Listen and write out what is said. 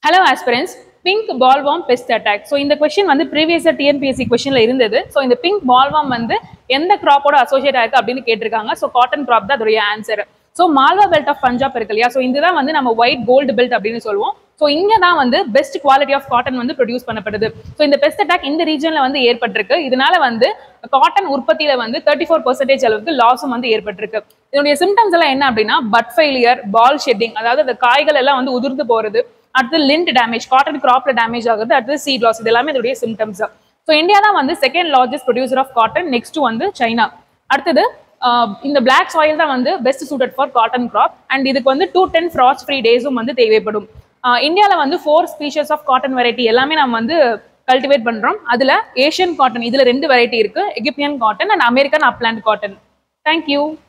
hello aspirants pink bollworm pest attack so இந்த question வந்து ப்ரீவியஸாக டிஎன்பிஎஸ்சி கொஸ்டின்ல இருந்தது ஸோ இந்த பிங்க் பால்வாம் வந்து எந்த கிராப்போட அசோசியேட் ஆயிருக்கு அப்படின்னு கேட்டிருக்காங்க ஸோ காட்டன் கிராப் தான் அதோடைய answer so Malwa belt of Punjab இருக்கு இல்லையா ஸோ இதுதான் வந்து நம்ம ஒயிட் கோல்டு பெல்ட் அப்படின்னு சொல்லுவோம் ஸோ இங்கே தான் வந்து பெஸ்ட் குவாலிட்டி ஆஃப் காட்டன் வந்து ப்ரொடியூஸ் பண்ணப்படுது ஸோ இந்த பெஸ்ட் அட்டாக் இந்த ரீஜன்ல வந்து ஏற்பட்டிருக்கு இதனால வந்து காட்டன் உற்பத்தியில வந்து தேர்ட்டி ஃபோர் பர்சன்டேஜ் அளவுக்கு லாஸும் வந்து ஏற்பட்டிருக்கு இதனுடைய சிம்டம்ஸ் எல்லாம் என்ன அப்படின்னா பட் ஃபெயிலியர் பால் ஷெட்டிங் அதாவது அந்த காய்கள் எல்லாம் வந்து உதிர்ந்து போறது அடுத்து லிண்ட் டேமேஜ் காட்டன் கிராப்ல டேமேஜ் ஆகுது அடுத்து சீட் லாஸ் இது எல்லாமே இதோடைய சிம்டம்ஸ் ஸோ இந்தியா தான் வந்து second largest producer of cotton next வந்து சைனா அடுத்தது ஆஹ் இந்த பிளாக் சாயில் தான் வந்து best suited for cotton crop and இதுக்கு வந்து டூ டென் ஃப்ராஸ்ட் ஃப்ரீ டேஸும் வந்து தேவைப்படும் இந்தியாவில் வந்து four species of cotton variety எல்லாமே நம்ம வந்து கல்டிவேட் பண்றோம் அதுல ஏஷியன் காட்டன் இதுல ரெண்டு வெரைட்டி இருக்கு Egyptian cotton and American upland cotton thank you